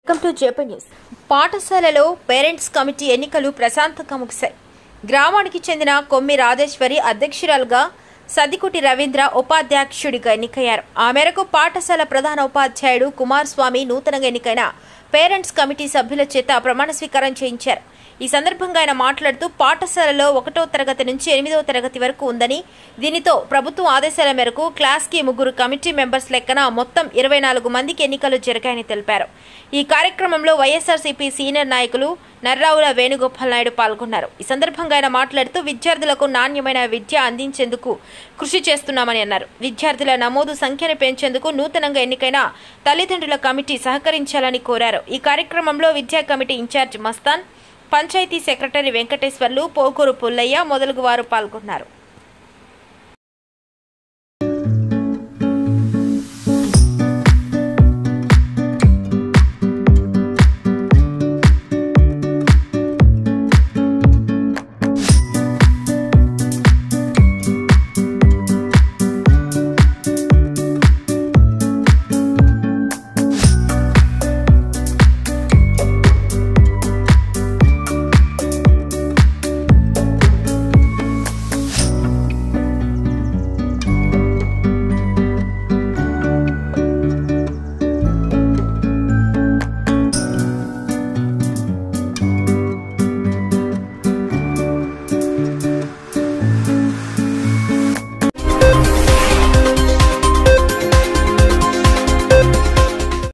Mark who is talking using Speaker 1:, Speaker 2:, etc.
Speaker 1: welcome to JP news పాఠశాలలో parents committee ఎన్నికలు ప్రశాంతంగా ముగిశాయి గ్రామానికి చెందిన కొమ్మి రాజేశ్వరి అధ్యక్షురాలుగా సదికుటి రవీంద్ర ఉపాధ్యక్షుడిగా ఎన్నికయ్యారు ఆ మేరకు పాఠశాల ప్రధాన ఉపాధ్యాయుడు కుమార్ స్వామి నూతనంగా ఎన్నికైన పేరెంట్స్ కమిటీ సభ్యుల చేత ప్రమాణ స్వీకారం చేయించారు ఈ సందర్భంగా ఆయన మాట్లాడుతూ పాఠశాలలో ఒకటో తరగతి నుంచి ఎనిమిదవ తరగతి వరకు ఉందని దీనితో ప్రభుత్వం ఆదేశాల మేరకు క్లాస్ కి ముగ్గురు కమిటీ మెంబర్స్ లెక్కన మొత్తం ఇరవై నాలుగు మందికి ఎన్నికలు జరిగాయని తెలిపారు ఈ కార్యక్రమంలో వైఎస్ఆర్సీపీ సీనియర్ నాయకులు నర్రావుల వేణుగోపాల్ నాయుడు పాల్గొన్నారు ఈ సందర్భంగా ఆయన మాట్లాడుతూ విద్యార్థులకు నాణ్యమైన విద్య అందించేందుకు కృషి చేస్తున్నామని అన్నారు విద్యార్థుల నమోదు సంఖ్యను పెంచేందుకు నూతనంగా ఎన్నికైన తల్లిదండ్రుల కమిటీ సహకరించాలని కోరారు ఈ కార్యక్రమంలో విద్యా committee incharge Mastan panchayat secretary Venkateswarlu Pokuru Pullaiah మొదలగు వారు పాల్గొన్నారు